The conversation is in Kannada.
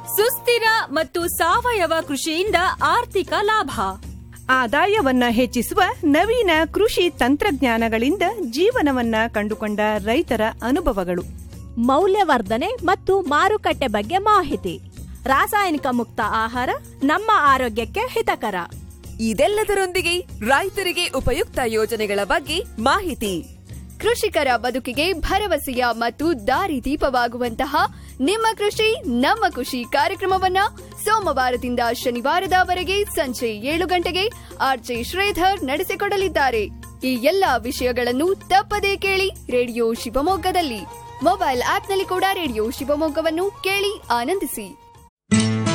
ಸುಸ್ಥಿರ ಮತ್ತು ಸಾವಯವ ಕೃಷಿಯಿಂದ ಆರ್ಥಿಕ ಲಾಭ ಆದಾಯವನ್ನ ಹೆಚ್ಚಿಸುವ ನವೀನ ಕೃಷಿ ತಂತ್ರಜ್ಞಾನಗಳಿಂದ ಜೀವನವನ್ನ ಕಂಡುಕೊಂಡ ರೈತರ ಅನುಭವಗಳು ಮೌಲ್ಯವರ್ಧನೆ ಮತ್ತು ಮಾರುಕಟ್ಟೆ ಬಗ್ಗೆ ಮಾಹಿತಿ ರಾಸಾಯನಿಕ ಮುಕ್ತ ಆಹಾರ ನಮ್ಮ ಆರೋಗ್ಯಕ್ಕೆ ಹಿತಕರ ಇದೆಲ್ಲದರೊಂದಿಗೆ ರೈತರಿಗೆ ಉಪಯುಕ್ತ ಯೋಜನೆಗಳ ಬಗ್ಗೆ ಮಾಹಿತಿ ಕೃಷಿಕರ ಬದುಕಿಗೆ ಭರವಸೆಯ ಮತ್ತು ದಾರಿದೀಪವಾಗುವಂತಹ ನಿಮ್ಮ ಕೃಷಿ ನಮ್ಮ ಖುಷಿ ಕಾರ್ಯಕ್ರಮವನ್ನ ಸೋಮವಾರದಿಂದ ಶನಿವಾರದವರೆಗೆ ಸಂಜೆ ಏಳು ಗಂಟೆಗೆ ಆರ್ಜೆ ಶ್ರೀಧರ್ ನಡೆಸಿಕೊಡಲಿದ್ದಾರೆ ಈ ಎಲ್ಲಾ ವಿಷಯಗಳನ್ನು ತಪ್ಪದೇ ಕೇಳಿ ರೇಡಿಯೋ ಶಿವಮೊಗ್ಗದಲ್ಲಿ ಮೊಬೈಲ್ ಆಪ್ನಲ್ಲಿ ಕೂಡ ರೇಡಿಯೋ ಶಿವಮೊಗ್ಗವನ್ನು ಕೇಳಿ ಆನಂದಿಸಿ